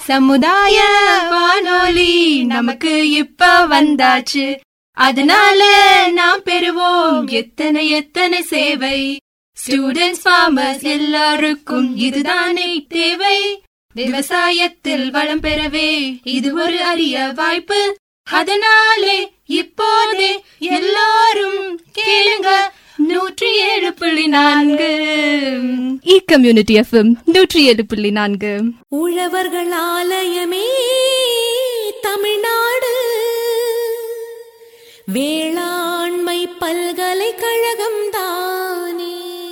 சமுதாய வானொலி நமக்கு இப்ப வந்தாச்சு அதனால நாம் பெறுவோம் எத்தனை எத்தனை சேவை ஸ்டூடெண்ட்ஸ் ஃபார்மர்ஸ் எல்லாருக்கும் இதுதானே தேவை விவசாயத்தில் வளம் பெறவே இது ஒரு அரிய வாய்ப்பு அதனாலே இப்போதே எல்லாரும் கேளுங்க நூற்றி ஏழு புள்ளி நான்கு இ கம்யூனிட்டி எஃப்எம் நூற்றி ஏழு புள்ளி நான்கு உழவர்கள் ஆலயமே தமிழ்நாடு வேளாண்மை பல்கலைக்கழகம் தானே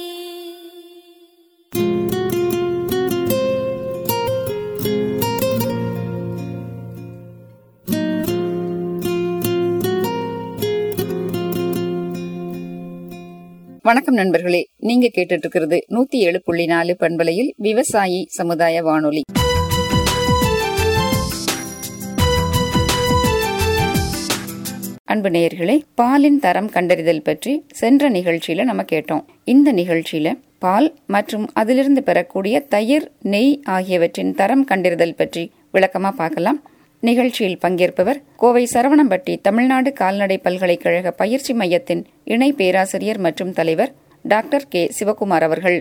வணக்கம் நண்பர்களே நீங்க கேட்டுட்டு இருக்கிறது நூத்தி ஏழு புள்ளி நாலு பண்பலையில் விவசாயி சமுதாய வானொலி அன்பு நேயர்களே பாலின் தரம் கண்டறிதல் பற்றி சென்ற நிகழ்ச்சியில நம்ம கேட்டோம் இந்த நிகழ்ச்சியில பால் மற்றும் அதிலிருந்து பெறக்கூடிய தயிர் நெய் ஆகியவற்றின் தரம் கண்டறிதல் பற்றி விளக்கமா பார்க்கலாம் நிகழ்ச்சியில் பங்கேற்பவர் கோவை சரவணம்பட்டி தமிழ்நாடு கால்நடை பல்கலைக்கழக பயிற்சி மையத்தின் இணை பேராசிரியர் மற்றும் தலைவர் டாக்டர் கே சிவகுமார் அவர்கள்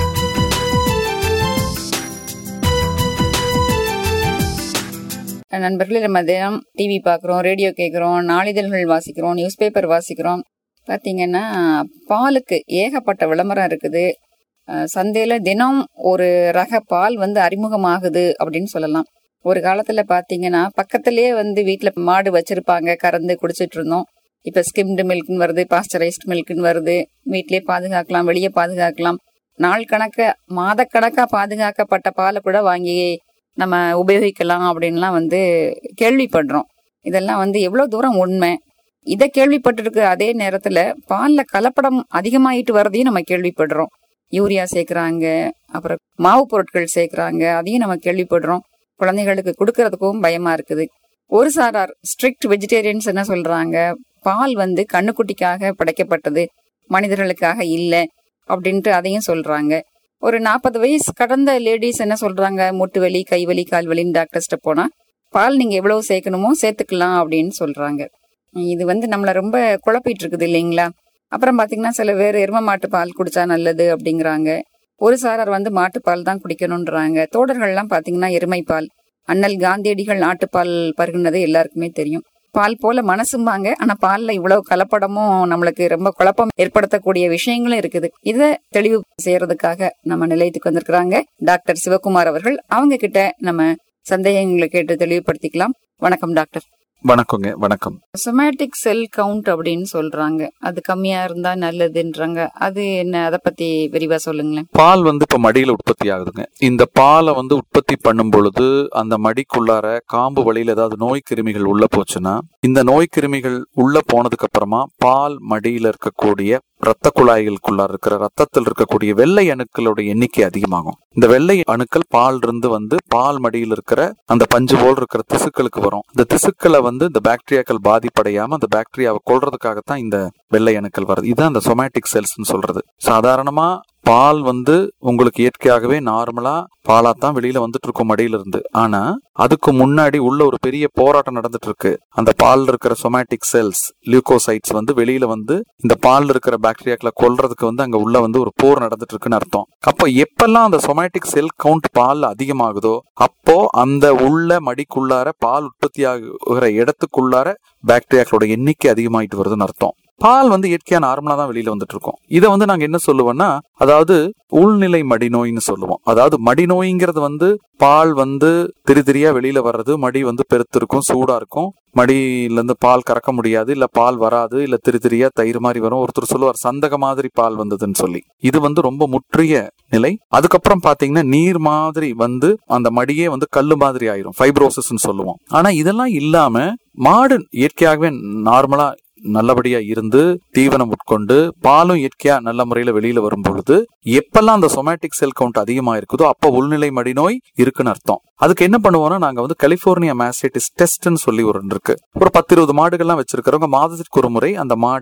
நண்பர்களே நம்ம தினம் டிவி பார்க்குறோம் ரேடியோ கேட்குறோம் நாளிதழ்கள் வாசிக்கிறோம் நியூஸ் பேப்பர் வாசிக்கிறோம் பார்த்தீங்கன்னா பாலுக்கு ஏகப்பட்ட விளம்பரம் இருக்குது அஹ் சந்தையில தினம் ஒரு ரக பால் வந்து அறிமுகமாகுது அப்படின்னு சொல்லலாம் ஒரு காலத்துல பாத்தீங்கன்னா பக்கத்திலேயே வந்து வீட்ல மாடு வச்சிருப்பாங்க கறந்து குடிச்சிட்டு இருந்தோம் இப்ப ஸ்கிம்டு மில்க்னு வருது பாஸ்டரைஸ்ட் மில்க்னு வருது வீட்லயே பாதுகாக்கலாம் வெளியே பாதுகாக்கலாம் நாள் கணக்க மாதக்கணக்கா பாதுகாக்கப்பட்ட பாலை கூட வாங்கி நம்ம உபயோகிக்கலாம் அப்படின்லாம் வந்து கேள்விப்படுறோம் இதெல்லாம் வந்து எவ்வளவு தூரம் உண்மை இதை கேள்விப்பட்டிருக்க அதே நேரத்துல பால்ல கலப்படம் அதிகமாயிட்டு வரதையும் நம்ம கேள்விப்படுறோம் யூரியா சேர்க்கறாங்க அப்புறம் மாவு பொருட்கள் சேர்க்கறாங்க அதையும் நம்ம கேள்விப்படுறோம் குழந்தைகளுக்கு கொடுக்கறதுக்கும் பயமா இருக்குது ஒரு சாரார் ஸ்ட்ரிக்ட் வெஜிடேரியன்ஸ் என்ன சொல்றாங்க பால் வந்து கண்ணுக்குட்டிக்காக படைக்கப்பட்டது மனிதர்களுக்காக இல்ல அப்படின்ட்டு அதையும் சொல்றாங்க ஒரு நாற்பது வயசு கடந்த லேடிஸ் என்ன சொல்றாங்க முட்டு வலி கை வலி கால் வலின்னு டாக்டர்ஸ்ட்ட போனா பால் நீங்க எவ்வளவு சேர்க்கணுமோ சேர்த்துக்கலாம் அப்படின்னு சொல்றாங்க இது வந்து நம்மள ரொம்ப குழப்பிட்டு இருக்குது இல்லைங்களா அப்புறம் பாத்தீங்கன்னா சில பேர் எரும மாட்டு பால் குடிச்சா நல்லது அப்படிங்கிறாங்க ஒரு சாரார் வந்து மாட்டுப்பால் தான் குடிக்கணும்ன்றாங்க தோடர்கள்லாம் பாத்தீங்கன்னா எருமை பால் அண்ணல் காந்தியடிகள் நாட்டுப்பால் பருகுனது எல்லாருக்குமே தெரியும் பால் போல மனசும்பாங்க ஆனா பால்ல இவ்வளவு கலப்படமும் நம்மளுக்கு ரொம்ப குழப்பம் ஏற்படுத்தக்கூடிய விஷயங்களும் இருக்குது இத தெளிவு செய்யறதுக்காக நம்ம நிலையத்துக்கு வந்திருக்கிறாங்க டாக்டர் சிவகுமார் அவர்கள் அவங்க கிட்ட நம்ம சந்தேகங்களை கேட்டு தெளிவுபடுத்திக்கலாம் வணக்கம் டாக்டர் வணக்கங்க வணக்கம் சொமேட்டிக் செல் கவுண்ட் அப்படின்னு சொல்றாங்க அது கம்மியா இருந்தா நல்லதுன்றாங்க அது என்ன அதை பத்தி விரிவா சொல்லுங்களேன் பால் வந்து இப்ப மடியில உற்பத்தி ஆகுதுங்க இந்த பாலை வந்து உற்பத்தி பண்ணும் பொழுது அந்த மடிக்குள்ளார காம்பு வழியில ஏதாவது நோய் கிருமிகள் உள்ள போச்சுன்னா இந்த நோய் கிருமிகள் உள்ள போனதுக்கு அப்புறமா பால் மடியில இருக்கக்கூடிய ரத்த குழாய்களுக்குள்ளார இருக்கிற ரத்தத்தில் இருக்கக்கூடிய வெள்ளை அணுக்களுடைய எண்ணிக்கை அதிகமாகும் இந்த வெள்ளை அணுக்கள் பால் இருந்து வந்து பால் மடியில் இருக்கிற அந்த பஞ்சு போல் இருக்கிற திசுக்களுக்கு வரும் இந்த திசுக்களை வந்து இந்த பாக்டீரியாக்கள் பாதிப்படையாம அந்த பாக்டீரியாவை கொல்றதுக்காகத்தான் இந்த வெள்ளை அணுக்கள் வருது இதுதான் இந்த சொமேட்டிக் செல்ஸ்னு சொல்றது சாதாரணமா பால் வந்து உங்களுக்கு இயற்கையாகவே நார்மலா பாலா தான் வெளியில வந்துட்டு இருக்கும் மடியில இருந்து ஆனா அதுக்கு முன்னாடி உள்ள ஒரு பெரிய போராட்டம் நடந்துட்டு இருக்கு அந்த பால் இருக்கிற சொமேட்டிக் செல்ஸ் லியூகோசைட்ஸ் வந்து வெளியில வந்து இந்த பால் இருக்கிற பாக்டீரியாக்களை கொல்றதுக்கு வந்து அங்க உள்ள வந்து ஒரு போர் நடந்துட்டு இருக்குன்னு அர்த்தம் அப்போ எப்பெல்லாம் அந்த சொமேட்டிக் செல் கவுண்ட் பால் அதிகமாகுதோ அப்போ அந்த உள்ள மடிக்குள்ளார பால் உற்பத்தி ஆகுகிற இடத்துக்குள்ளார பாக்டீரியாக்களோட எண்ணிக்கை அதிகமாயிட்டு வருதுன்னு அர்த்தம் பால் வந்து இயற்கையா நார்மலா தான் வெளியில வந்துட்டு இருக்கோம் இதை வந்து நாங்க என்ன சொல்லுவோம்னா அதாவது உள்நிலை மடிநோய்னு சொல்லுவோம் அதாவது மடிநோய்ங்கிறது வந்து பால் வந்து திரி திரியா வெளியில வர்றது மடி வந்து பெருத்து இருக்கும் சூடா இருக்கும் மடியில இருந்து பால் கறக்க முடியாது இல்ல பால் வராது இல்ல திரி திரியா தயிர் மாதிரி வரும் ஒருத்தர் சொல்லுவார் சந்தக மாதிரி பால் வந்ததுன்னு சொல்லி இது வந்து ரொம்ப முற்றிய நிலை அதுக்கப்புறம் பாத்தீங்கன்னா நீர் மாதிரி வந்து அந்த மடியே வந்து கல்லு மாதிரி ஆயிரும் ஃபைப்ரோசிஸ்ன்னு சொல்லுவோம் ஆனா இதெல்லாம் இல்லாம மாடு இயற்கையாகவே நார்மலா நல்லபடியா இருந்து தீவனம் உட்கொண்டு பாலும் இயற்கையா நல்ல முறையில வெளியில வரும் பொழுது எப்பெல்லாம் அந்த சொமேட்டிக் செல் கவுண்ட் அதிகமா இருக்குதோ அப்ப உள்நிலை மடிநோய் இருக்குன்னு அர்த்தம் அதுக்கு என்ன பண்ணுவோம்னா நாங்க வந்து கலிபோர்னியா மேஸ்டேட்டிஸ் டெஸ்ட்னு சொல்லி ஒரு இருக்கு ஒரு பத்து இருபது மாடுகள்லாம் வச்சிருக்கிறவங்க மாதத்திற்கு ஒரு முறை அந்த மாட்டை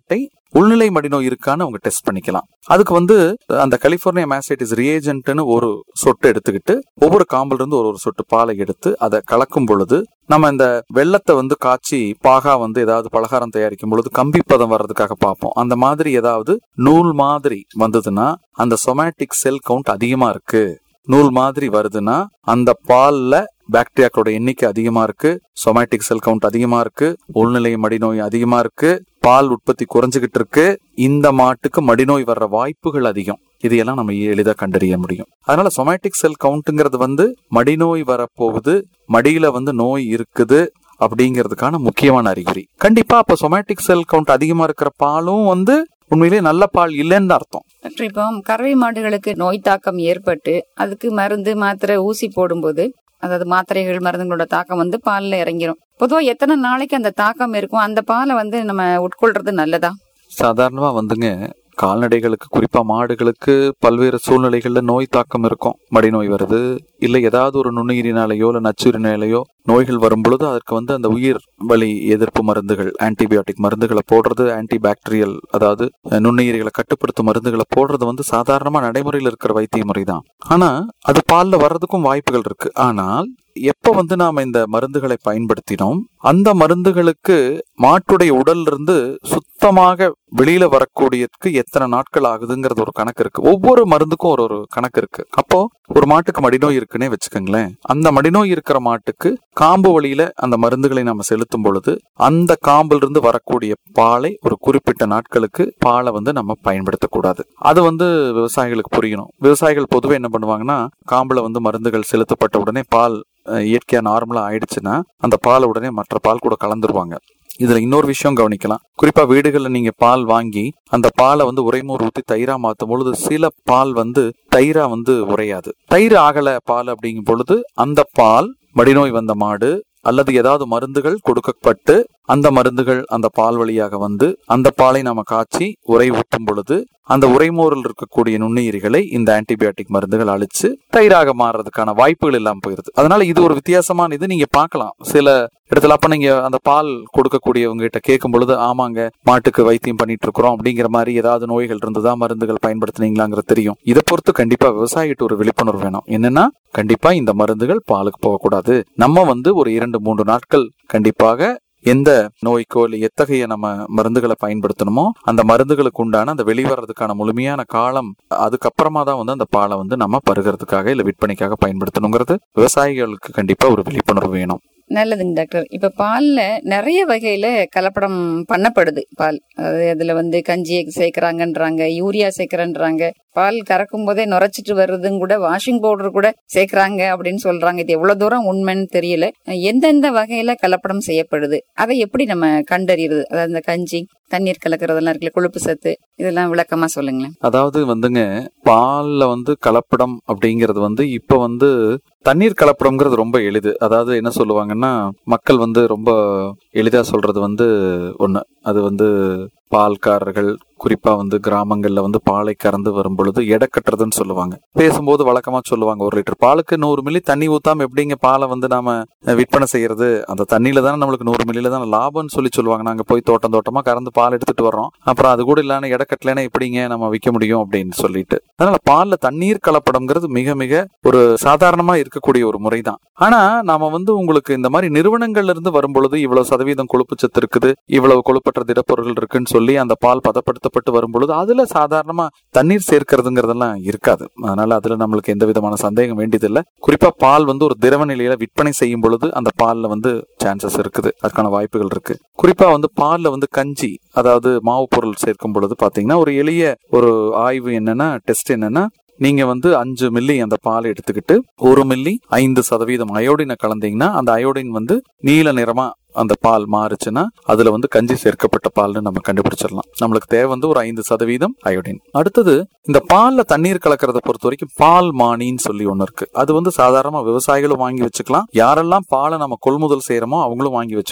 உள்நிலை மடிநோய் இருக்கான்னு அவங்க டெஸ்ட் பண்ணிக்கலாம் அதுக்கு வந்து அந்த கலிபோர்னியா மேசைட்டிஸ் ரியேஜென்ட்னு ஒரு சொட்டு எடுத்துக்கிட்டு ஒவ்வொரு காம்புல இருந்து ஒரு ஒரு சொட்டு பாலை எடுத்து அதை கலக்கும் பொழுது நம்ம இந்த வெள்ளத்தை வந்து காய்ச்சி பாகா வந்து ஏதாவது பலகாரம் தயாரிக்கும் பொழுது கம்பி பதம் வர்றதுக்காக பார்ப்போம் அந்த மாதிரி ஏதாவது நூல் மாதிரி வந்ததுன்னா அந்த சொமேட்டிக் செல் கவுண்ட் அதிகமா இருக்கு நூல் மாதிரி வருதுன்னா அந்த பால்ல பாக்டீரியாக்களோட எண்ணிக்கை அதிகமா இருக்கு சொமேட்டிக் செல் கவுண்ட் அதிகமா இருக்கு உள்நிலை மடிநோய் அதிகமா இருக்கு பால் உற்பத்தி குறைஞ்சுகிட்டு இருக்கு இந்த மாட்டுக்கு மடிநோய் வர்ற வாய்ப்புகள் அதிகம் இதையெல்லாம் நம்ம எளிதா கண்டறிய முடியும் அதனால சொமேட்டிக் செல் கவுண்ட்ங்கிறது வந்து மடிநோய் வரப்போகுது மடியில வந்து நோய் இருக்குது அப்படிங்கிறதுக்கான முக்கியமான அறிகுறி கண்டிப்பா அப்ப சொமேட்டிக் செல் கவுண்ட் அதிகமா இருக்கிற பாலும் வந்து உண்மையிலேயே நல்ல பால் இல்லைன்னு தான் அர்த்தம் டாக்டர் இப்போ கறவை மாடுகளுக்கு நோய் தாக்கம் ஏற்பட்டு அதுக்கு மருந்து மாத்திரை ஊசி போடும்போது அதாவது மாத்திரைகள் மருந்துகளோட தாக்கம் வந்து பால்ல இறங்கிரும் பொதுவா எத்தனை நாளைக்கு அந்த தாக்கம் இருக்கும் அந்த பாலை வந்து நம்ம உட்கொள்றது நல்லதா சாதாரணமா வந்துங்க கால்நடைகளுக்கு குறிப்பா மாடுகளுக்கு பல்வேறு சூழ்நிலைகள்ல நோய் தாக்கம் இருக்கும் மடிநோய் வருது இல்ல ஏதாவது ஒரு நுண்ணுயிரினாலேயோ இல்ல நச்சுயிரினாலேயோ நோய்கள் வரும் பொழுது அதற்கு வந்து அந்த உயிர் வலி எதிர்ப்பு மருந்துகள் ஆன்டிபயோட்டிக் மருந்துகளை போடுறது ஆன்டி பாக்டீரியல் அதாவது அஹ், நுண்ணுயிரிகளை கட்டுப்படுத்தும் மருந்துகளை போடுறது வந்து சாதாரணமா நடைமுறையில் இருக்கிற வைத்திய முறை தான் ஆனா அது பால்ல வர்றதுக்கும் வாய்ப்புகள் இருக்கு ஆனால் எப்ப வந்து நாம இந்த மருந்துகளை பயன்படுத்தினோம் அந்த மருந்துகளுக்கு மாட்டுடைய உடல்ல இருந்து சுத்தமாக வெளியில வரக்கூடியதுக்கு எத்தனை நாட்கள் ஆகுதுங்கிறது ஒரு கணக்கு இருக்கு ஒவ்வொரு மருந்துக்கும் ஒரு ஒரு கணக்கு இருக்கு அப்போ ஒரு மாட்டுக்கு மடிநோய் இருக்குன்னே வச்சுக்கோங்களேன் அந்த மடிநோய் இருக்கிற மாட்டுக்கு காம்பு வழியில அந்த மருந்துகளை நம்ம செலுத்தும் பொழுது அந்த காம்புல இருந்து வரக்கூடிய பாலை ஒரு குறிப்பிட்ட நாட்களுக்கு பாலை வந்து நம்ம பயன்படுத்தக்கூடாது அது வந்து விவசாயிகளுக்கு புரியணும் விவசாயிகள் பொதுவே என்ன பண்ணுவாங்கன்னா காம்புல வந்து மருந்துகள் செலுத்தப்பட்ட உடனே பால் அஹ், இயற்கையா நார்மலா ஆயிடுச்சுன்னா அந்த பாலை உடனே மற்ற பால் கூட கலந்துருவாங்க இதுல இன்னொரு விஷயம் கவனிக்கலாம் குறிப்பா வீடுகள்ல நீங்க பால் வாங்கி அந்த பாலை வந்து உரைமூர் ஊத்தி தயிரா மாத்தும் பொழுது சில பால் வந்து தயிரா வந்து உரையாது தயிர் ஆகல பால் அப்படிங்கும் பொழுது அந்த பால் மடிநோய் வந்த மாடு அல்லது ஏதாவது மருந்துகள் கொடுக்கப்பட்டு அந்த மருந்துகள் அந்த பால் வழியாக வந்து அந்த பாலை நாம காய்ச்சி உரை ஊற்றும் பொழுது அந்த உரைமோரில் இருக்கக்கூடிய நுண்ணுயிரிகளை இந்த ஆன்டிபயோட்டிக் மருந்துகள் அழிச்சு தயிராக மாறுறதுக்கான வாய்ப்புகள் இல்லாம போயிருது அதனால இது ஒரு வித்தியாசமான இது நீங்க பார்க்கலாம் சில இடத்துல அப்ப நீங்க அந்த பால் கொடுக்கக்கூடியவங்க கிட்ட கேட்கும் பொழுது ஆமாங்க மாட்டுக்கு வைத்தியம் பண்ணிட்டு இருக்கிறோம் அப்படிங்கிற மாதிரி ஏதாவது நோய்கள் இருந்ததா மருந்துகள் பயன்படுத்தினீங்களாங்கிறது தெரியும் இதை பொறுத்து கண்டிப்பா விவசாயிகிட்ட ஒரு விழிப்புணர்வு வேணும் என்னன்னா கண்டிப்பா இந்த மருந்துகள் பாலுக்கு போகக்கூடாது நம்ம வந்து ஒரு இரண்டு மூன்று நாட்கள் கண்டிப்பாக எந்த நோய்க்கோ இல்லை எத்தகைய நம்ம மருந்துகளை பயன்படுத்தணுமோ அந்த மருந்துகளுக்கு உண்டான அந்த வெளிவரதுக்கான முழுமையான காலம் அதுக்கப்புறமா தான் வந்து அந்த பாலை வந்து நம்ம பருகிறதுக்காக இல்லை விற்பனைக்காக பயன்படுத்தணுங்கிறது விவசாயிகளுக்கு கண்டிப்பா ஒரு விழிப்புணர்வு வேணும் நல்லதுங்க டாக்டர் இப்ப பால்ல நிறைய வகையில கலப்படம் பண்ணப்படுது பால் அதாவது அதுல வந்து கஞ்சியை சேர்க்கறாங்கன்றாங்க யூரியா சேர்க்கறன்றாங்க பால் கறக்கும் போதே நுரைச்சிட்டு வருதுன்னு கூட வாஷிங் பவுடர் கூட சேர்க்கறாங்க அப்படின்னு சொல்றாங்க இது எவ்வளவு தூரம் உண்மைன்னு தெரியல எந்தெந்த வகையில கலப்படம் செய்யப்படுது அதை எப்படி நம்ம கண்டறியறது அதாவது இந்த கஞ்சி தண்ணீர் கலக்கறதெல்லாம் இருக்குல்ல கொழுப்பு சத்து இதெல்லாம் விளக்கமா சொல்லுங்களேன் அதாவது வந்துங்க பால்ல வந்து கலப்படம் அப்படிங்கிறது வந்து இப்ப வந்து தண்ணீர் கலப்படம்ங்கிறது ரொம்ப எளிது அதாவது என்ன சொல்லுவாங்கன்னா மக்கள் வந்து ரொம்ப எளிதா சொல்றது வந்து ஒண்ணு அது வந்து பால்காரர்கள் குறிப்பா வந்து கிராமங்கள்ல வந்து பாலை கறந்து வரும் பொழுது எடை கட்டுறதுன்னு சொல்லுவாங்க பேசும்போது வழக்கமா சொல்லுவாங்க ஒரு லிட்டர் பாலுக்கு நூறு மில்லி தண்ணி ஊத்தாம எப்படிங்க பாலை வந்து நாம அஹ், விற்பனை செய்யறது அந்த தண்ணியில தானே நம்மளுக்கு நூறு மில்லியில தான் லாபம்னு சொல்லி சொல்லுவாங்க நாங்க போய் தோட்டம் தோட்டமா கறந்து பால் எடுத்துட்டு வர்றோம் அப்புறம் அது கூட இல்லாம எடை கட்டலைன்னா எப்படிங்க நம்ம விற்க முடியும் அப்படின்னு சொல்லிட்டு அதனால பால்ல தண்ணீர் கலப்படம்ங்கிறது மிக மிக ஒரு சாதாரணமா இருக்கக்கூடிய ஒரு முறைதான் ஆனா நாம வந்து உங்களுக்கு இந்த மாதிரி நிறுவனங்கள்ல இருந்து வரும் பொழுது இவ்வளவு சதவீதம் கொழுப்பு சத்து இருக்குது இவ்வளவு கொழுப்பற்ற திடப்பொருட்கள் இருக்குன்னு சொல்லி அந்த பால் பதப்படுத்தப்பட்டு வரும் பொழுது அதுல சாதாரணமா தண்ணீர் சேர்க்கிறதுங்கிறதெல்லாம் இருக்காது அதனால அதுல நம்மளுக்கு எந்த விதமான சந்தேகம் வேண்டியதில்லை குறிப்பா பால் வந்து ஒரு திரவ நிலையில விற்பனை செய்யும் பொழுது அந்த பால்ல வந்து சான்சஸ் இருக்குது அதுக்கான வாய்ப்புகள் இருக்கு குறிப்பா வந்து பால்ல வந்து கஞ்சி அதாவது மாவு பொருள் சேர்க்கும் பொழுது பாத்தீங்கன்னா ஒரு எளிய ஒரு ஆய்வு என்னன்னா டெஸ்ட் என்னன்னா நீங்க வந்து அஞ்சு மில்லி அந்த பால் எடுத்துக்கிட்டு ஒரு மில்லி ஐந்து சதவீதம் அயோடினை கலந்தீங்கன்னா அந்த அயோடின் வந்து நீல நிறமா அந்த பால் மாறுச்சுன்னா அதுல வந்து கஞ்சி சேர்க்கப்பட்ட பால்னு நம்ம கண்டுபிடிச்சிடலாம் நம்மளுக்கு தேவை வந்து ஒரு ஐந்து சதவீதம் அயோடின் அடுத்தது இந்த பால்ல தண்ணீர் கலக்கிறத பொறுத்த வரைக்கும் பால் மானின்னு சொல்லி ஒண்ணு இருக்கு அது வந்து சாதாரணமா விவசாயிகளும் வாங்கி வச்சுக்கலாம் யாரெல்லாம் பாலை நம்ம கொள்முதல் செய்யறோமோ அவங்களும் வாங்கி வச்சுக்கலாம்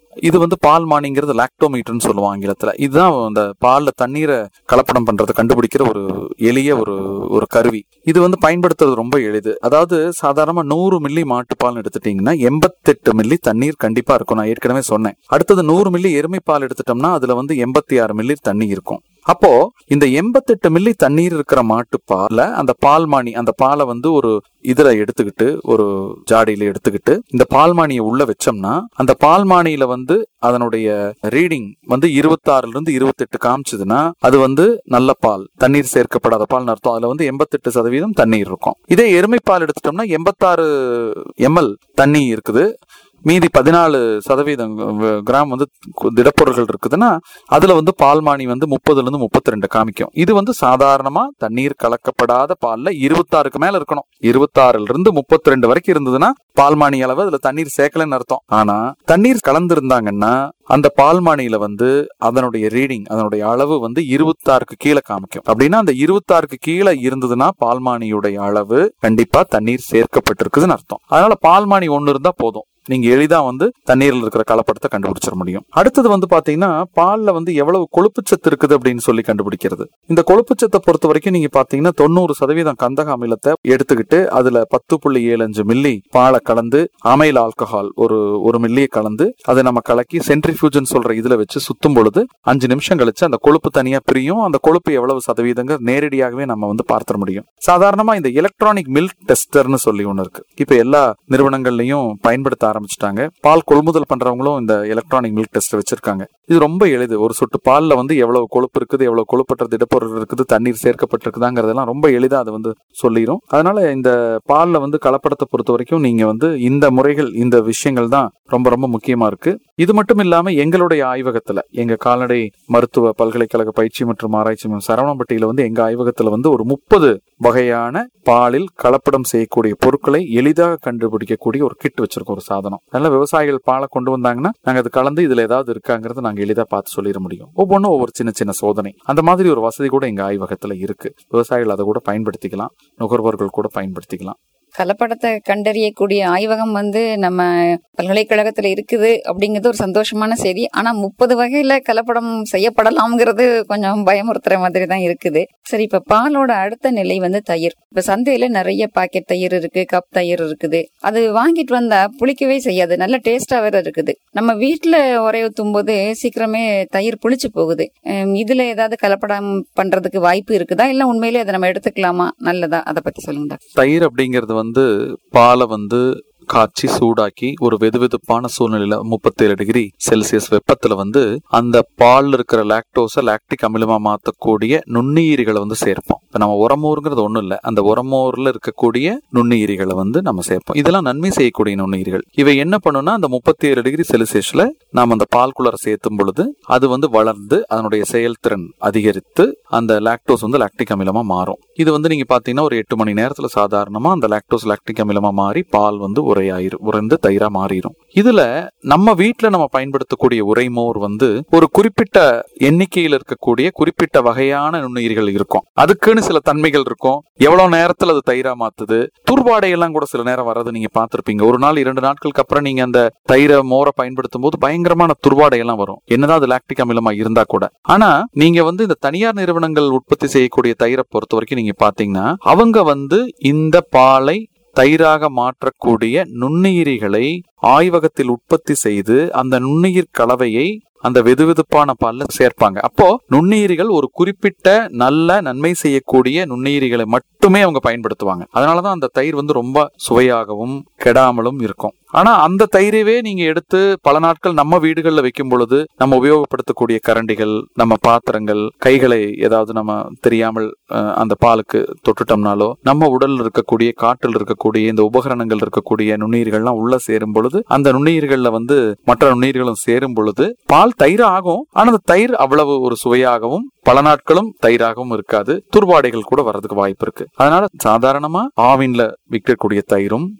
இது வந்து பால் மானிங்கிறது லாக்டோமீட்டர்னு சொல்லுவோம் ஆங்கிலத்துல இதுதான் அந்த பால்ல தண்ணீரை கலப்படம் பண்றதை கண்டுபிடிக்கிற ஒரு எளிய ஒரு ஒரு கருவி இது வந்து பயன்படுத்துறது ரொம்ப எளிது அதாவது சாதாரணமா நூறு மில்லி மாட்டுப்பால் எடுத்துட்டீங்கன்னா எண்பத்தெட்டு மில்லி தண்ணீர் கண்டிப்பா இருக்கும் நான் ஏற்கனவே சொன்னேன் அடுத்தது நூறு மில்லி எருமை பால் எடுத்துட்டோம்னா அதுல வந்து எண்பத்தி ஆறு மில்லி தண்ணி இருக்கும் அப்போ இந்த எண்பத்தெட்டு மில்லி தண்ணீர் இருக்கிற மாட்டுப்பால அந்த பால்மானி அந்த பாலை வந்து ஒரு இதுல எடுத்துக்கிட்டு ஒரு ஜாடியில எடுத்துக்கிட்டு இந்த பால்மானியை உள்ள வச்சோம்னா அந்த பால்மானியில வந்து அதனுடைய ரீடிங் வந்து இருபத்தாறுல இருந்து இருபத்தெட்டு காமிச்சதுன்னா அது வந்து நல்ல பால் தண்ணீர் சேர்க்கப்படாத பால் அர்த்தம் அதுல வந்து எண்பத்தெட்டு சதவீதம் தண்ணீர் இருக்கும் இதே எருமை பால் எடுத்துட்டோம்னா எண்பத்தாறு எம்எல் தண்ணி இருக்குது மீதி பதினாலு சதவீதம் கிராம் வந்து கு- திடப்பொருட்கள் இருக்குதுன்னா அதுல வந்து பால்மானி வந்து முப்பதுல இருந்து முப்பத்தி ரெண்டு காமிக்கும் இது வந்து சாதாரணமா தண்ணீர் கலக்கப்படாத பால்ல இருபத்தாறுக்கு மேல இருக்கணும் இருபத்தாறுல இருந்து முப்பத்தி ரெண்டு வரைக்கும் இருந்ததுன்னா பால்மானி அளவு அதுல தண்ணீர் சேர்க்கலன்னு அர்த்தம் ஆனா தண்ணீர் கலந்திருந்தாங்கன்னா அந்த பால்மானியில வந்து அதனுடைய ரீடிங் அதனுடைய அளவு வந்து இருபத்தாறுக்கு கீழே காமிக்கும் அப்படின்னா அந்த இருபத்தாறுக்கு கீழே இருந்ததுன்னா பால்மானியுடைய அளவு கண்டிப்பா தண்ணீர் சேர்க்கப்பட்டிருக்குதுன்னு அர்த்தம் அதனால பால்மானி ஒண்ணு இருந்தா போதும் நீங்க எளிதா வந்து தண்ணீரில் இருக்கிற கலப்படத்தை கண்டுபிடிச்சிட முடியும் அடுத்தது வந்து பாத்தீங்கன்னா பால்ல வந்து எவ்வளவு கொழுப்புச்சத்து இருக்குது அப்படின்னு சொல்லி கண்டுபிடிக்கிறது இந்த கொழுப்புச்சத்தை பொறுத்த வரைக்கும் நீங்க பாத்தீங்கன்னா தொண்ணூறு சதவீதம் கந்தக அமிலத்தை எடுத்துக்கிட்டு அதுல பத்து புள்ளி ஏழு அஞ்சு மில்லி பாலை கலந்து அமைல் ஆல்கஹால் ஒரு ஒரு மில்லியை கலந்து அதை நம்ம கலக்கி சென்ட்ரிஃபியூஜன் சொல்ற இதுல வச்சு சுத்தும் பொழுது அஞ்சு நிமிஷம் கழிச்சு அந்த கொழுப்பு தனியா பிரியும் அந்த கொழுப்பு எவ்வளவு சதவீதங்க நேரடியாகவே நம்ம வந்து பார்த்துட முடியும் சாதாரணமா இந்த எலக்ட்ரானிக் மில்க் டெஸ்டர்னு சொல்லி ஒண்ணு இருக்கு இப்ப எல்லா நிறுவனங்கள்லயும் பயன்படுத்த ஆரம்பிச்சிட்டாங்க பால் கொள்முதல் பண்றவங்களும் இந்த எலக்ட்ரானிக் மில்க் டெஸ்ட் வச்சிருக்காங்க இது ரொம்ப எளிது ஒரு சொட்டு பால்ல வந்து எவ்வளவு கொழுப்பு இருக்குது எவ்வளவு கொழுப்பற்ற திடப்பொருள் இருக்குது தண்ணீர் சேர்க்கப்பட்டிருக்குதாங்கிறதெல்லாம் ரொம்ப எளிதா அது வந்து சொல்லிரும் அதனால இந்த பால்ல வந்து கலப்படத்தை பொறுத்த வரைக்கும் நீங்க வந்து இந்த முறைகள் இந்த விஷயங்கள் தான் ரொம்ப ரொம்ப முக்கியமா இருக்கு இது மட்டும் இல்லாம எங்களுடைய ஆய்வகத்துல எங்க கால்நடை மருத்துவ பல்கலைக்கழக பயிற்சி மற்றும் ஆராய்ச்சி மையம் சரவணம்பட்டியில வந்து எங்க ஆய்வகத்துல வந்து ஒரு முப்பது வகையான பாலில் கலப்படம் செய்யக்கூடிய பொருட்களை எளிதாக கண்டுபிடிக்கக்கூடிய ஒரு கிட் வச்சிருக்கோம் ஒரு சாதனம் அதனால விவசாயிகள் பாலை கொண்டு வந்தாங்கன்னா நாங்க அது கலந்து இதுல ஏதாவது இருக்காங்கிறத நாங்க எளிதா பார்த்து சொல்லிட முடியும் ஒவ்வொன்றும் ஒவ்வொரு சின்ன சின்ன சோதனை அந்த மாதிரி ஒரு வசதி கூட எங்க ஆய்வகத்துல இருக்கு விவசாயிகள் அதை கூட பயன்படுத்திக்கலாம் நுகர்வோர்கள் கூட பயன்படுத்திக்கலாம் கலப்படத்தை கண்டறியக்கூடிய ஆய்வகம் வந்து நம்ம பல்கலைக்கழகத்துல இருக்குது அப்படிங்கிறது ஒரு சந்தோஷமான செய்தி ஆனா முப்பது வகையில கலப்படம் செய்யப்படலாம்ங்கிறது கொஞ்சம் பயமுறுத்துற மாதிரி தான் இருக்குது சரி இப்ப பாலோட அடுத்த நிலை வந்து தயிர் இப்ப சந்தையில நிறைய பாக்கெட் தயிர் இருக்கு கப் தயிர் இருக்குது அது வாங்கிட்டு வந்தா புளிக்கவே செய்யாது நல்ல டேஸ்டா வேற இருக்குது நம்ம வீட்டுல உரைய ஊத்தும் போது சீக்கிரமே தயிர் புளிச்சு போகுது ஹம், இதுல ஏதாவது கலப்படம் பண்றதுக்கு வாய்ப்பு இருக்குதா இல்ல உண்மையிலே அதை நம்ம எடுத்துக்கலாமா நல்லதா அதை பத்தி சொல்லுங்க டாக்டர். தயிர் அப்படிங்கிறது வந்து பாலை வந்து காய்ச்சி சூடாக்கி ஒரு வெதுவெதுப்பான சூழ்நிலையில முப்பத்தேழு டிகிரி செல்சியஸ் வெப்பத்துல வந்து அந்த பால்ல இருக்கிற லாக்டோஸை லாக்டிக் அமிலமா மாத்தக்கூடிய நுண்ணுயிரிகளை வந்து சேர்ப்போம் இப்ப நம்ம உரமோருங்கிறது ஒண்ணும் இல்ல அந்த உரமோர்ல இருக்கக்கூடிய நுண்ணுயிரிகளை வந்து நம்ம சேர்ப்போம் இதெல்லாம் நன்மை செய்யக்கூடிய நுண்ணுயிரிகள் இவை என்ன பண்ணும்னா அந்த முப்பத்தி ஏழு டிகிரி செல்சியஸ்ல நாம அந்த பால்குள்ளர சேர்த்தும் பொழுது அது வந்து வளர்ந்து அதனுடைய செயல்திறன் அதிகரித்து அந்த லாக்டோஸ் வந்து லாக்டிக் அமிலமா மாறும் இது வந்து நீங்க பாத்தீங்கன்னா ஒரு எட்டு மணி நேரத்துல சாதாரணமா அந்த லாக்டோஸ் லாக்டிக் அமிலமா மாறி பால் வந்து உரையாயிரும் உறைந்து தயிரா மாறிடும் இதுல நம்ம வீட்ல நம்ம பயன்படுத்தக்கூடிய உரைமோர் வந்து ஒரு குறிப்பிட்ட எண்ணிக்கையில் இருக்கக்கூடிய குறிப்பிட்ட வகையான நுண்ணுயிர்கள் இருக்கும் அதுக்குன்னு சில தன்மைகள் இருக்கும் எவ்வளவு நேரத்துல அது தயிரா மாத்துது துர்வாடை எல்லாம் கூட சில நேரம் வர்றது நீங்க பார்த்திருப்பீங்க ஒரு நாள் இரண்டு நாட்களுக்கு அப்புறம் நீங்க அந்த தயிரை மோரை பயன்படுத்தும் போது பயங்கரமான துர்வாடை எல்லாம் வரும் என்னதான் அது லாக்டிக் அமிலமா இருந்தா கூட ஆனா நீங்க வந்து இந்த தனியார் நிறுவனங்கள் உற்பத்தி செய்யக்கூடிய தயிரை பொறுத்த வரைக்கும் நீங்க பாத்தீங்கன்னா அவங்க வந்து இந்த பாலை தயிராக மாற்றக்கூடிய நுண்ணுயிரிகளை ஆய்வகத்தில் உற்பத்தி செய்து அந்த நுண்ணுயிர் கலவையை அந்த வெதுவெதுப்பான பால்ல சேர்ப்பாங்க அப்போ நுண்ணுயிரிகள் ஒரு குறிப்பிட்ட நல்ல நன்மை செய்யக்கூடிய நுண்ணுயிரிகளை மட்டுமே அவங்க பயன்படுத்துவாங்க அதனாலதான் அந்த தயிர் வந்து ரொம்ப சுவையாகவும் கெடாமலும் இருக்கும் ஆனா அந்த தயிரவே நீங்க எடுத்து பல நாட்கள் நம்ம வீடுகள்ல வைக்கும் பொழுது நம்ம உபயோகப்படுத்தக்கூடிய கரண்டிகள் நம்ம பாத்திரங்கள் கைகளை ஏதாவது நம்ம தெரியாமல் அஹ், அந்த பாலுக்கு தொட்டுட்டோம்னாலோ நம்ம உடல்ல இருக்கக்கூடிய காற்றில் இருக்கக்கூடிய இந்த உபகரணங்கள் இருக்கக்கூடிய நுண்ணுயிர்கள்லாம் உள்ள சேரும் பொழுது அந்த நுண்ணுயிர்கள்ல வந்து மற்ற நுண்ணுயிர்களும் சேரும் பொழுது பால் தயிர் ஆகும் ஆனா அந்த தயிர் அவ்வளவு ஒரு சுவையாகவும் பல நாட்களும் தயிராகவும் இருக்காது துர்வாடைகள் கூட வர்றதுக்கு வாய்ப்பு இருக்கு அதனால சாதாரணமா ஆவின்ல விற்கக்கூடிய தயிரும்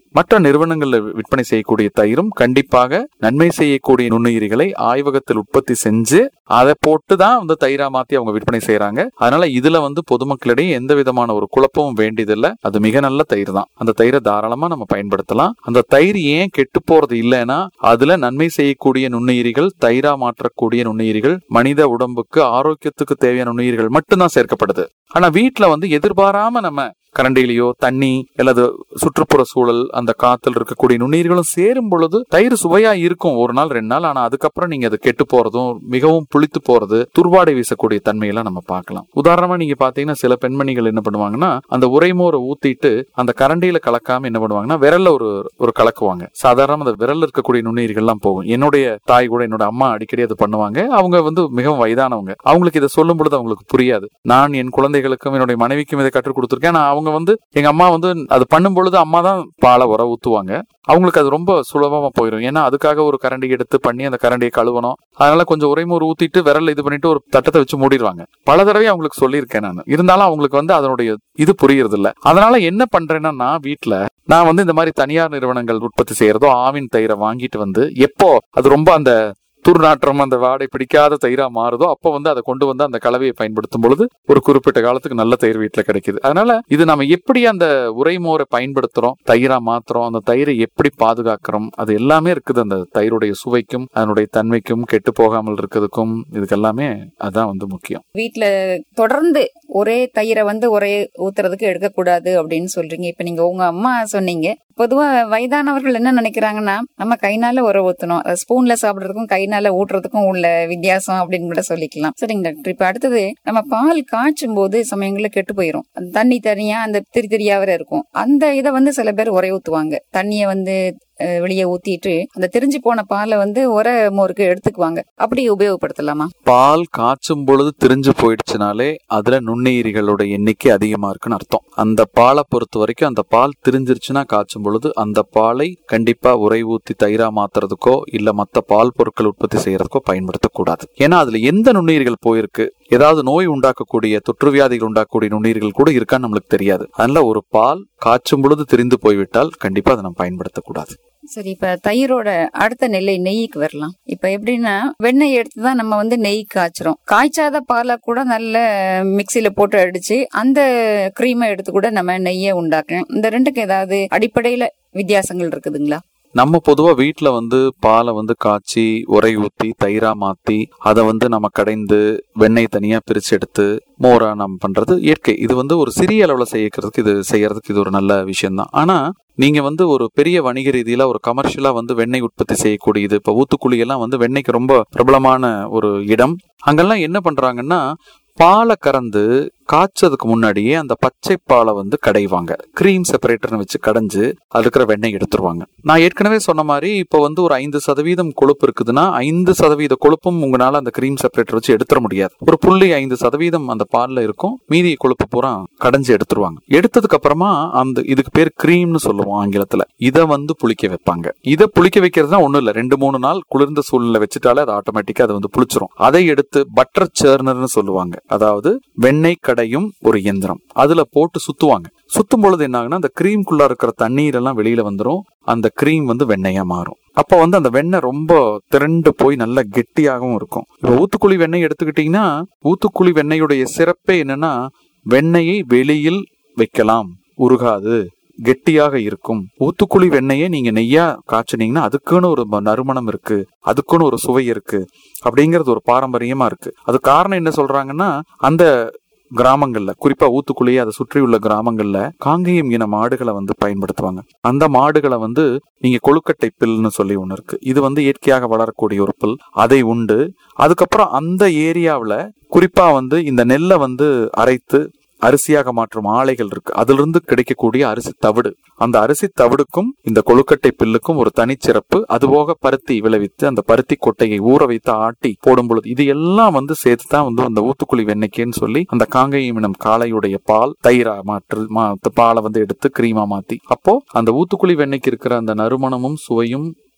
மற்ற நிறுவனங்கள்ல விற்பனை செய்யக்கூடிய தயிரும் கண்டிப்பாக நன்மை செய்யக்கூடிய நுண்ணுயிரிகளை ஆய்வகத்தில் உற்பத்தி செஞ்சு அதை போட்டு தான் வந்து தயிரா மாத்தி அவங்க விற்பனை செய்யறாங்க அதனால இதுல வந்து பொதுமக்களிடையே எந்த விதமான ஒரு குழப்பமும் வேண்டியதில்லை அது மிக நல்ல தயிர் தான் அந்த தயிரை தாராளமா நம்ம பயன்படுத்தலாம் அந்த தயிர் ஏன் கெட்டு போறது இல்லைன்னா அதுல நன்மை செய்யக்கூடிய நுண்ணுயிரிகள் தயிரா மாற்றக்கூடிய நுண்ணுயிரிகள் மனித உடம்புக்கு ஆரோக்கியத்துக்கு தேவையான நுண்ணுயிரிகள் மட்டும்தான் சேர்க்கப்படுது ஆனா வீட்ல வந்து எதிர்பாராம நம்ம கரண்டிலேயோ தண்ணி அல்லது சுற்றுப்புற சூழல் அந்த காத்துல இருக்கக்கூடிய நுண்ணுயிர்களும் சேரும் பொழுது தயிர் சுவையா இருக்கும் ஒரு நாள் ரெண்டு நாள் ஆனா அதுக்கப்புறம் நீங்க அது கெட்டு போறதும் மிகவும் புளித்து போறது துர்வாடை வீசக்கூடிய தன்மையெல்லாம் நம்ம பார்க்கலாம் உதாரணமா நீங்க பாத்தீங்கன்னா சில பெண்மணிகள் என்ன பண்ணுவாங்கன்னா அந்த உரைமோரை ஊத்திட்டு அந்த கரண்டியில கலக்காம என்ன பண்ணுவாங்கன்னா விரல்ல ஒரு ஒரு கலக்குவாங்க சாதாரண அந்த விரல்ல இருக்கக்கூடிய நுண்ணுயிர்கள்லாம் போகும் என்னுடைய தாய் கூட என்னோட அம்மா அடிக்கடி அது பண்ணுவாங்க அவங்க வந்து மிகவும் வயதானவங்க அவங்களுக்கு இதை சொல்லும் பொழுது அவங்களுக்கு புரியாது நான் என் குழந்தைகளுக்கும் என்னுடைய மனைவிக்கும் இதை கற்றுக் கொடுத்துருக்கேன் ஆனா அவங்க வந்து எங்க அம்மா வந்து அது பண்ணும் பொழுது அம்மா தான் பாலை உர ஊத்துவாங்க அவங்களுக்கு அது ரொம்ப சுலபமா போயிடும் ஏன்னா அதுக்காக ஒரு கரண்டி எடுத்து பண்ணி அந்த கரண்டியை கழுவணும் அதனால கொஞ்சம் உரைமூர் ஊத்திட்டு விரல் இது பண்ணிட்டு ஒரு தட்டத்தை வச்சு மூடிடுவாங்க பல தடவை அவங்களுக்கு சொல்லியிருக்கேன் நான் இருந்தாலும் அவங்களுக்கு வந்து அதனுடைய இது புரியறது இல்ல அதனால என்ன பண்றேன்னா நான் வீட்டுல நான் வந்து இந்த மாதிரி தனியார் நிறுவனங்கள் உற்பத்தி செய்யறதோ ஆவின் தயிரை வாங்கிட்டு வந்து எப்போ அது ரொம்ப அந்த துர்நாற்றம் அந்த வாடை பிடிக்காத தயிரா மாறுதோ அப்போ வந்து அதை கொண்டு வந்து அந்த கலவையை பயன்படுத்தும் பொழுது ஒரு குறிப்பிட்ட காலத்துக்கு நல்ல தயிர் வீட்டுல கிடைக்குது அதனால இது நம்ம எப்படி அந்த உரைமோரை பயன்படுத்துறோம் தயிரா மாத்துறோம் அந்த தயிரை எப்படி பாதுகாக்கிறோம் அது எல்லாமே இருக்குது அந்த தயிருடைய சுவைக்கும் அதனுடைய தன்மைக்கும் கெட்டு போகாமல் இருக்கிறதுக்கும் இதுக்கு எல்லாமே அதான் வந்து முக்கியம் வீட்ல தொடர்ந்து ஒரே தயிரை வந்து ஒரே ஊத்துறதுக்கு எடுக்கக்கூடாது அப்படின்னு சொல்றீங்க இப்ப நீங்க உங்க அம்மா சொன்னீங்க பொதுவா வயதானவர்கள் என்ன நினைக்கிறாங்கன்னா நம்ம கைனால உர ஊத்தணும் அது ஸ்பூன்ல சாப்பிடுறதுக்கும் கைனால ஊட்டுறதுக்கும் உள்ள வித்தியாசம் அப்படின்னு கூட சொல்லிக்கலாம் சரிங்க டாக்டர் இப்ப அடுத்தது நம்ம பால் காய்ச்சும் போது சமயங்கள்ல கெட்டு போயிரும் அந்த தண்ணி தனியா அந்த திரி திரியா வேற இருக்கும் அந்த இதை வந்து சில பேர் உரை ஊத்துவாங்க தண்ணிய வந்து அஹ், வெளியே ஊத்திட்டு அந்த திரிஞ்சு போன பாலை வந்து உர மோருக்கு எடுத்துக்குவாங்க அப்படி உபயோகப்படுத்தலாமா பால் காய்ச்சும் பொழுது திரிஞ்சு போயிடுச்சுனாலே அதுல நுண்ணுயிரிகளோட எண்ணிக்கை அதிகமா இருக்குன்னு அர்த்தம் அந்த பாலை பொறுத்த வரைக்கும் அந்த பால் திரிஞ்சிருச்சுன்னா காய்ச்சும் பொழுது அந்த பாலை கண்டிப்பா உரை ஊத்தி தயிரா மாத்துறதுக்கோ இல்ல மத்த பால் பொருட்கள் உற்பத்தி செய்யறதுக்கோ பயன்படுத்தக்கூடாது ஏன்னா அதுல எந்த நுண்ணுயிர்கள் போயிருக்கு ஏதாவது நோய் உண்டாக்கக்கூடிய தொற்று வியாதிகள் உண்டாக்கக்கூடிய நுண்ணுயிர்கள் கூட இருக்கான்னு நம்மளுக்கு தெரியாது அதனால ஒரு பால் காய்ச்சும் பொழுது திரிந்து போய்விட்டால் கண்டிப்பா அதை நம்ம பயன்படுத்தக்கூடாது சரி இப்ப தயிரோட அடுத்த நிலை நெய்க்கு வரலாம் இப்ப எப்படின்னா வெண்ணெய் எடுத்து தான் நம்ம வந்து நெய் காய்ச்சுறோம் காய்ச்சாத பாலை கூட நல்ல மிக்சியில போட்டு அடிச்சு அந்த க்ரீமை எடுத்து கூட நம்ம நெய்யை உண்டாக்கலாம் இந்த ரெண்டுக்கு ஏதாவது அடிப்படையில வித்தியாசங்கள் இருக்குதுங்களா நம்ம பொதுவா வீட்ல வந்து பாலை வந்து காய்ச்சி உரை ஊத்தி தயிரா மாத்தி அதை வந்து நம்ம கடைந்து வெண்ணெய் தனியா பிரிச்சு எடுத்து மோரா நம்ம பண்றது இயற்கை இது வந்து ஒரு சிறிய அளவுல செய்யறதுக்கு இது செய்யறதுக்கு இது ஒரு நல்ல விஷயம்தான் ஆனா நீங்க வந்து ஒரு பெரிய வணிக ரீதியில ஒரு கமர்ஷியலா வந்து வெண்ணெய் உற்பத்தி செய்யக்கூடியது இப்ப ஊத்துக்குழி எல்லாம் வந்து வெண்ணெய்க்கு ரொம்ப பிரபலமான ஒரு இடம் அங்கெல்லாம் என்ன பண்றாங்கன்னா பாலை கறந்து காய்ச்சதுக்கு முன்னாடியே அந்த பச்சை பாலை வந்து கடைவாங்க கிரீம் செப்பரேட்டர்னு வச்சு கடைஞ்சு அது இருக்கிற வெண்ணெய் எடுத்துருவாங்க நான் ஏற்கனவே சொன்ன மாதிரி இப்போ வந்து ஒரு ஐந்து சதவீதம் கொழுப்பு இருக்குதுன்னா ஐந்து சதவீத கொழுப்பும் உங்களால அந்த கிரீம் செப்பரேட்டர் வச்சு எடுத்துட முடியாது ஒரு புள்ளி ஐந்து சதவீதம் அந்த பால்ல இருக்கும் மீதி கொழுப்பு பூரா கடைஞ்சு எடுத்துருவாங்க எடுத்ததுக்கு அப்புறமா அந்த இதுக்கு பேர் கிரீம்னு சொல்லுவோம் ஆங்கிலத்துல இதை வந்து புளிக்க வைப்பாங்க இதை புளிக்க வைக்கிறதுனா ஒண்ணும் இல்ல ரெண்டு மூணு நாள் குளிர்ந்த சூழ்நிலை வச்சுட்டாலே அது ஆட்டோமேட்டிக்கா அது வந்து புளிச்சிரும் அதை எடுத்து பட்டர் சேர்னர்னு சொல்லுவாங்க அதாவது வெண்ணெய் கடையும் ஒரு இயந்திரம் அதுல போட்டு சுத்துவாங்க சுத்தும் பொழுது என்ன ஆகுனா அந்த கிரீம்குள்ள இருக்கிற தண்ணீர் எல்லாம் வெளியில வந்துரும் அந்த கிரீம் வந்து வெண்ணெயா மாறும் அப்ப வந்து அந்த வெண்ணெய் ரொம்ப திரண்டு போய் நல்ல கெட்டியாகவும் இருக்கும் இப்ப ஊத்துக்குழி வெண்ணெய் எடுத்துக்கிட்டீங்கன்னா ஊத்துக்குழி வெண்ணெயுடைய சிறப்பே என்னன்னா வெண்ணெயை வெளியில் வைக்கலாம் உருகாது கெட்டியாக இருக்கும் ஊத்துக்குழி வெண்ணெயை நீங்க நெய்யா காய்ச்சினீங்கன்னா அதுக்குன்னு ஒரு ம- நறுமணம் இருக்கு அதுக்குன்னு ஒரு சுவை இருக்கு அப்படிங்கிறது ஒரு பாரம்பரியமா இருக்கு அது காரணம் என்ன சொல்றாங்கன்னா அந்த கிராமங்கள்ல குறிப்பா ஊத்துக்குள்ளேயே அதை சுற்றியுள்ள கிராமங்கள்ல காங்கேயம் இன மாடுகளை வந்து பயன்படுத்துவாங்க அந்த மாடுகளை வந்து நீங்க கொழுக்கட்டை பில்னு சொல்லி ஒண்ணு இருக்கு இது வந்து இயற்கையாக வளரக்கூடிய ஒரு பில் அதை உண்டு அதுக்கப்புறம் அந்த ஏரியாவுல குறிப்பா வந்து இந்த நெல்லை வந்து அரைத்து அரிசியாக மாற்றும் ஆலைகள் இருக்கு அதுல இருந்து கிடைக்கக்கூடிய அரிசி தவிடு அந்த அரிசி தவிடுக்கும் இந்த கொழுக்கட்டை பில்லுக்கும் ஒரு தனிச்சிறப்பு அதுபோக பருத்தி விளைவித்து அந்த பருத்தி கொட்டையை ஊற வைத்து ஆட்டி போடும் பொழுது இது எல்லாம் வந்து சேர்த்து தான் வந்து அந்த ஊத்துக்குழி வெண்ணெய்க்குன்னு சொல்லி அந்த காங்கேயம் இனம் காளையுடைய பால் தயிரா மாற்று மா- பாலை வந்து எடுத்து கிரீமா மாத்தி அப்போ அந்த ஊத்துக்குழி வெண்ணெய்க்கு இருக்கிற அந்த நறுமணமும் சுவையும்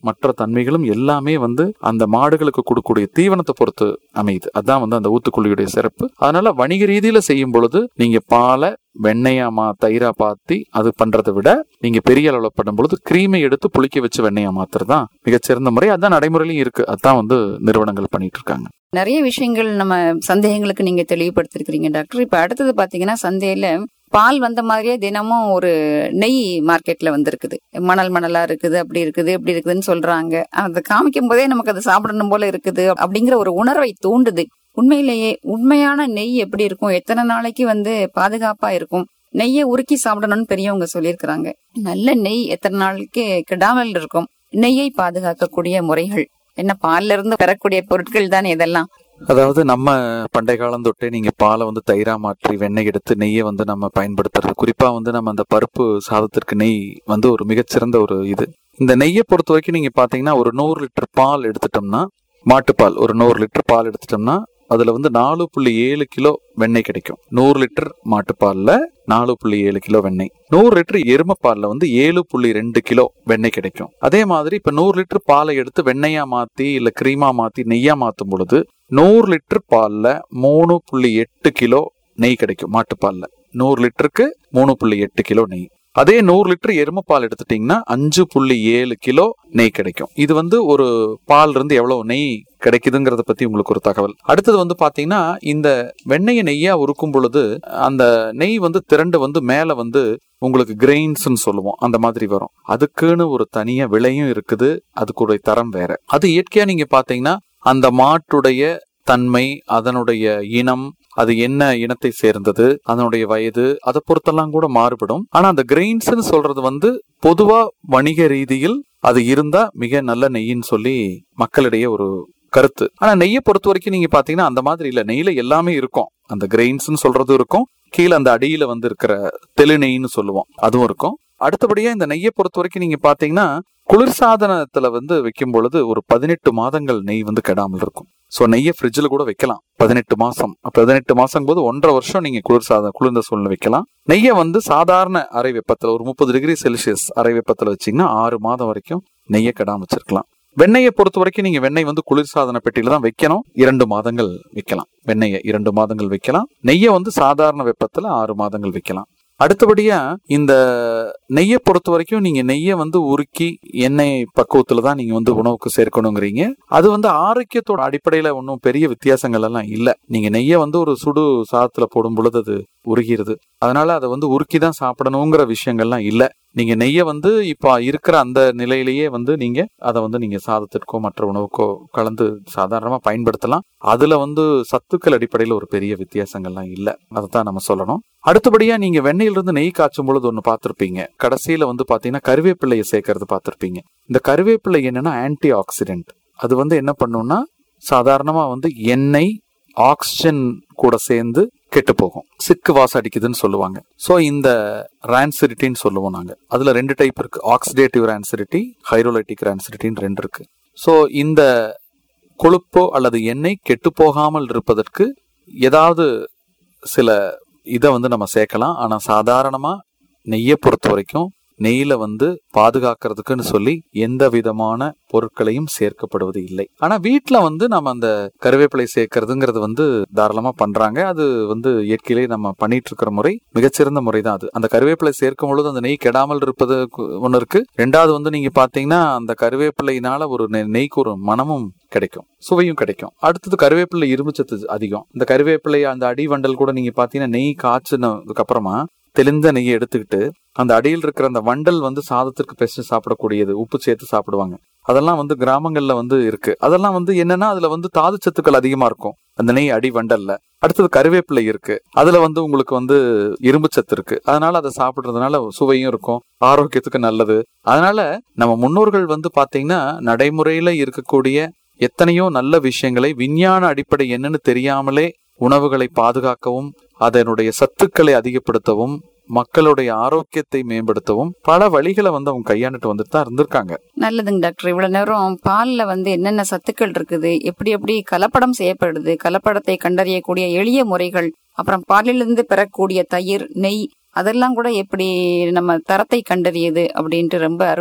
மற்ற தன்மைகளும் எல்லாமே வந்து அந்த மாடுகளுக்கு கொடுக்கக்கூடிய தீவனத்தை பொறுத்து அமையுது அதான் வந்து அந்த ஊத்துக்குழியுடைய சிறப்பு அதனால வணிக ரீதியில செய்யும் பொழுது நீங்க பாலை வெண்ணெயா மா தயிரா பாத்தி அது பண்றதை விட நீங்க பெரிய அளவுல பண்ணும் பொழுது கிரீமை எடுத்து புளிக்க வச்சு வெண்ணெயா மாத்துறதுதான் மிகச்சிறந்த முறை அதான் நடைமுறையிலும் இருக்கு அதான் வந்து நிறுவனங்கள் பண்ணிட்டு இருக்காங்க நிறைய விஷயங்கள் நம்ம சந்தேகங்களுக்கு நீங்க தெளிவுபடுத்திருக்கிறீங்க டாக்டர் இப்ப அடுத்தது பாத்தீங்கன்னா சந்தையில பால் வந்த மாதிரியே தினமும் ஒரு நெய் மார்க்கெட்ல வந்திருக்குது மணல் மணலா இருக்குது அப்படி இருக்குது இப்படி இருக்குதுன்னு சொல்றாங்க அதை காமிக்கும் போதே நமக்கு அதை சாப்பிடணும் போல இருக்குது அப்படிங்கிற ஒரு உணர்வை தூண்டுது உண்மையிலேயே உண்மையான நெய் எப்படி இருக்கும் எத்தனை நாளைக்கு வந்து பாதுகாப்பா இருக்கும் நெய்யை உருக்கி சாப்பிடணும்னு பெரியவங்க சொல்லியிருக்கிறாங்க நல்ல நெய் எத்தனை நாளைக்கு கெடாமல் இருக்கும் நெய்யை பாதுகாக்கக்கூடிய முறைகள் என்ன பால்ல இருந்து பெறக்கூடிய பொருட்கள் தானே இதெல்லாம் அதாவது நம்ம பண்டைய காலம் தொட்டே நீங்க பாலை வந்து தயிரா மாற்றி வெண்ணெய் எடுத்து நெய்யை வந்து நம்ம பயன்படுத்துறது குறிப்பா வந்து நம்ம அந்த பருப்பு சாதத்திற்கு நெய் வந்து ஒரு மிகச்சிறந்த ஒரு இது இந்த நெய்யை பொறுத்த வரைக்கும் நீங்க பாத்தீங்கன்னா ஒரு நூறு லிட்டர் பால் எடுத்துட்டோம்னா மாட்டுப்பால் ஒரு நூறு லிட்டர் பால் எடுத்துட்டோம்னா அதுல வந்து நாலு புள்ளி ஏழு கிலோ வெண்ணெய் கிடைக்கும் நூறு லிட்டர் மாட்டுப்பால்ல நாலு புள்ளி ஏழு கிலோ வெண்ணெய் நூறு லிட்டர் எருமைப்பால்ல வந்து ஏழு புள்ளி ரெண்டு கிலோ வெண்ணெய் கிடைக்கும் அதே மாதிரி இப்ப நூறு லிட்டர் பாலை எடுத்து வெண்ணெயா மாத்தி இல்ல கிரீமா மாத்தி நெய்யா மாத்தும் பொழுது நூறு லிட்டர் பால்ல மூணு புள்ளி எட்டு கிலோ நெய் கிடைக்கும் மாட்டுப்பால்ல நூறு லிட்டருக்கு மூணு புள்ளி எட்டு கிலோ நெய் அதே நூறு லிட்டர் எருமை பால் எடுத்துட்டீங்கன்னா அஞ்சு புள்ளி ஏழு கிலோ நெய் கிடைக்கும் இது வந்து ஒரு பால் இருந்து எவ்வளவு நெய் கிடைக்குதுங்கிறத பத்தி உங்களுக்கு ஒரு தகவல் அடுத்தது வந்து பாத்தீங்கன்னா இந்த வெண்ணெயை நெய்யா உருக்கும் பொழுது அந்த நெய் வந்து திரண்டு வந்து மேல வந்து உங்களுக்கு கிரெயின்ஸ்னு சொல்லுவோம் அந்த மாதிரி வரும் அதுக்குன்னு ஒரு தனியா விலையும் இருக்குது அதுக்குடைய தரம் வேற அது இயற்கையா நீங்க பாத்தீங்கன்னா அந்த மாட்டுடைய தன்மை அதனுடைய இனம் அது என்ன இனத்தை சேர்ந்தது அதனுடைய வயது அதை பொறுத்தெல்லாம் கூட மாறுபடும் ஆனா அந்த கிரெயின்ஸ்னு சொல்றது வந்து பொதுவா வணிக ரீதியில் அது இருந்தா மிக நல்ல நெய்ன்னு சொல்லி மக்களிடையே ஒரு கருத்து ஆனா நெய்யை பொறுத்த வரைக்கும் நீங்க பாத்தீங்கன்னா அந்த மாதிரி இல்ல நெய்ல எல்லாமே இருக்கும் அந்த கிரெயின்ஸ்னு சொல்றது இருக்கும் கீழே அந்த அடியில வந்து இருக்கிற தெளி நெய்ன்னு சொல்லுவோம் அதுவும் இருக்கும் அடுத்தபடியா இந்த நெய்யை பொறுத்த வரைக்கும் நீங்க பாத்தீங்கன்னா குளிர்சாதனத்துல வந்து வைக்கும் பொழுது ஒரு பதினெட்டு மாதங்கள் நெய் வந்து கெடாமல் இருக்கும் சோ நெய்யை ஃப்ரிட்ஜில் கூட வைக்கலாம் பதினெட்டு மாசம் பதினெட்டு மாசம் போது ஒன்றரை வருஷம் நீங்க குளிர்சாதன குளிர்ந்த சூழ்நிலை வைக்கலாம் நெய்யை வந்து சாதாரண அறை வெப்பத்துல ஒரு முப்பது டிகிரி செல்சியஸ் அறை வெப்பத்துல வச்சீங்கன்னா ஆறு மாதம் வரைக்கும் நெய்யை கெடாம வச்சிருக்கலாம் வெண்ணெயை பொறுத்த வரைக்கும் நீங்க வெண்ணெய் வந்து குளிர்சாதன பெட்டியில தான் வைக்கணும் இரண்டு மாதங்கள் வைக்கலாம் வெண்ணெயை இரண்டு மாதங்கள் வைக்கலாம் நெய்யை வந்து சாதாரண வெப்பத்துல ஆறு மாதங்கள் வைக்கலாம் அடுத்தபடியா இந்த நெய்யை பொறுத்த வரைக்கும் நீங்க நெய்யை வந்து உருக்கி எண்ணெய் பக்குவத்துல தான் நீங்க வந்து உணவுக்கு சேர்க்கணுங்கிறீங்க அது வந்து ஆரோக்கியத்தோட அடிப்படையில ஒன்றும் பெரிய வித்தியாசங்கள் எல்லாம் இல்ல நீங்க நெய்யை வந்து ஒரு சுடு சாதத்துல போடும் பொழுது அது உருகிறது அதனால அதை வந்து உருக்கி தான் சாப்பிடணுங்கிற விஷயங்கள்லாம் இல்ல நீங்க நெய்யை வந்து இப்ப இருக்கிற அந்த நிலையிலேயே வந்து நீங்க அதை வந்து நீங்க சாதத்திற்கோ மற்ற உணவுக்கோ கலந்து சாதாரணமா பயன்படுத்தலாம் அதுல வந்து சத்துக்கள் அடிப்படையில ஒரு பெரிய வித்தியாசங்கள்லாம் இல்ல அதைத்தான் நம்ம சொல்லணும் அடுத்தபடியா நீங்க வெண்ணெயிலிருந்து நெய் காய்ச்சும் பொழுது ஒண்ணு பார்த்திருப்பீங்க கடைசியில வந்து பாத்தீங்கன்னா கருவேப்பிள்ளையை சேர்க்கறது பார்த்திருப்பீங்க இந்த கருவேப்பிள்ளை என்னன்னா ஆன்டி ஆக்சிடென்ட் அது வந்து என்ன பண்ணும்னா சாதாரணமா வந்து எண்ணெய் ஆக்சிஜன் கூட சேர்ந்து கெட்டு போகும் சிக்கு வாசம் அடிக்குதுன்னு சொல்லுவாங்க ஸோ இந்த ரான்சிரிட்டின்னு சொல்லுவோம் நாங்க அதுல ரெண்டு டைப் இருக்கு ஆக்சிடேட்டிவ் ரான்சிரிட்டி ஹைரோலைட்டிக் ரான்சிரிட்டின்னு ரெண்டு இருக்கு ஸோ இந்த கொழுப்போ அல்லது எண்ணெய் கெட்டு போகாமல் இருப்பதற்கு ஏதாவது சில இதை வந்து நம்ம சேர்க்கலாம் ஆனா சாதாரணமா நெய்யை பொறுத்த வரைக்கும் நெய்யில வந்து பாதுகாக்கிறதுக்குன்னு சொல்லி எந்த விதமான பொருட்களையும் சேர்க்கப்படுவது இல்லை ஆனா வீட்ல வந்து நம்ம அந்த கருவேப்பிலை சேர்க்கறதுங்கிறது வந்து தாராளமா பண்றாங்க அது வந்து இயற்கையிலே நம்ம பண்ணிட்டு இருக்கிற முறை மிகச்சிறந்த முறை தான் அது அந்த கருவேப்பிலை சேர்க்கும் பொழுது அந்த நெய் கெடாமல் இருப்பது ஒண்ணு இருக்கு ரெண்டாவது வந்து நீங்க பாத்தீங்கன்னா அந்த கருவேப்பிலையினால ஒரு நெ- நெய்க்கு ஒரு மனமும் கிடைக்கும் சுவையும் கிடைக்கும் அடுத்தது கருவேப்பிலை இரும்புச்சத்து அதிகம் இந்த கருவேப்பிலை அந்த அடி வண்டல் கூட நீங்க பாத்தீங்கன்னா நெய் காய்ச்சினதுக்கு அப்புறமா தெளிந்த நெய்யை எடுத்துக்கிட்டு அந்த அடியில் இருக்கிற அந்த வண்டல் வந்து சாதத்திற்கு பெசு சாப்பிடக்கூடியது உப்பு சேர்த்து சாப்பிடுவாங்க அதெல்லாம் வந்து கிராமங்கள்ல வந்து இருக்கு அதெல்லாம் வந்து என்னன்னா அதுல வந்து தாது சத்துக்கள் அதிகமா இருக்கும் அந்த நெய் அடி வண்டல்ல அடுத்தது கருவேப்பிலை இருக்கு அதுல வந்து உங்களுக்கு வந்து இரும்பு சத்து இருக்கு அதனால அதை சாப்பிடுறதுனால சுவையும் இருக்கும் ஆரோக்கியத்துக்கு நல்லது அதனால நம்ம முன்னோர்கள் வந்து பாத்தீங்கன்னா நடைமுறையில இருக்கக்கூடிய எத்தனையோ நல்ல விஷயங்களை விஞ்ஞான அடிப்படை என்னன்னு தெரியாமலே உணவுகளை பாதுகாக்கவும் அதனுடைய சத்துக்களை அதிகப்படுத்தவும் மக்களுடைய ஆரோக்கியத்தை மேம்படுத்தவும் பல வழிகளை வந்து அவங்க கையாண்டுட்டு வந்துட்டு தான் இருந்திருக்காங்க நல்லதுங்க டாக்டர் இவ்வளவு நேரம் பால்ல வந்து என்னென்ன சத்துக்கள் இருக்குது எப்படி எப்படி கலப்படம் செய்யப்படுது கலப்படத்தை கண்டறியக்கூடிய எளிய முறைகள் அப்புறம் பாலிலிருந்து பெறக்கூடிய தயிர் நெய் அதெல்லாம் கூட எப்படி நம்ம தரத்தை கண்டறியுது அப்படின்ட்டு ரொம்ப அருமையா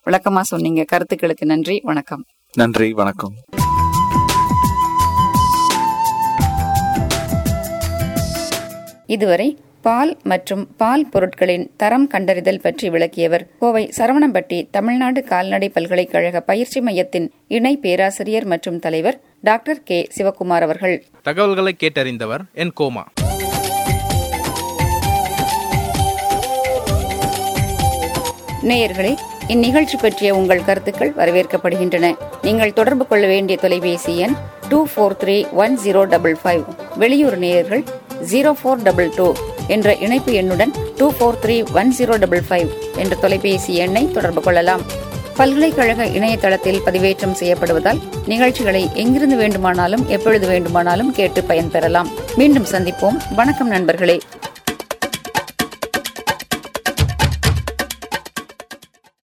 விளக்கமா சொன்னீங்க கருத்துக்களுக்கு நன்றி வணக்கம் நன்றி வணக்கம் இதுவரை பால் மற்றும் பால் பொருட்களின் தரம் கண்டறிதல் பற்றி விளக்கியவர் கோவை சரவணம்பட்டி தமிழ்நாடு கால்நடை பல்கலைக்கழக பயிற்சி மையத்தின் இணை பேராசிரியர் மற்றும் தலைவர் டாக்டர் கே சிவகுமார் அவர்கள் தகவல்களை கேட்டறிந்தவர் என் கோமா நேயர்களே இந்நிகழ்ச்சி பற்றிய உங்கள் கருத்துக்கள் வரவேற்கப்படுகின்றன நீங்கள் தொடர்பு கொள்ள வேண்டிய தொலைபேசி எண் two four three one zero double five வெளியூர் நேயர்கள் ஜீரோ ஃபோர் டபுள் டூ என்ற இணைப்பு எண்ணுடன் two four three one zero double five என்ற தொலைபேசி எண்ணை தொடர்பு கொள்ளலாம் பல்கலைக்கழக இணையதளத்தில் பதிவேற்றம் செய்யப்படுவதால் நிகழ்ச்சிகளை எங்கிருந்து வேண்டுமானாலும் எப்பொழுது வேண்டுமானாலும் கேட்டு பயன்பெறலாம் மீண்டும் சந்திப்போம் வணக்கம் நண்பர்களே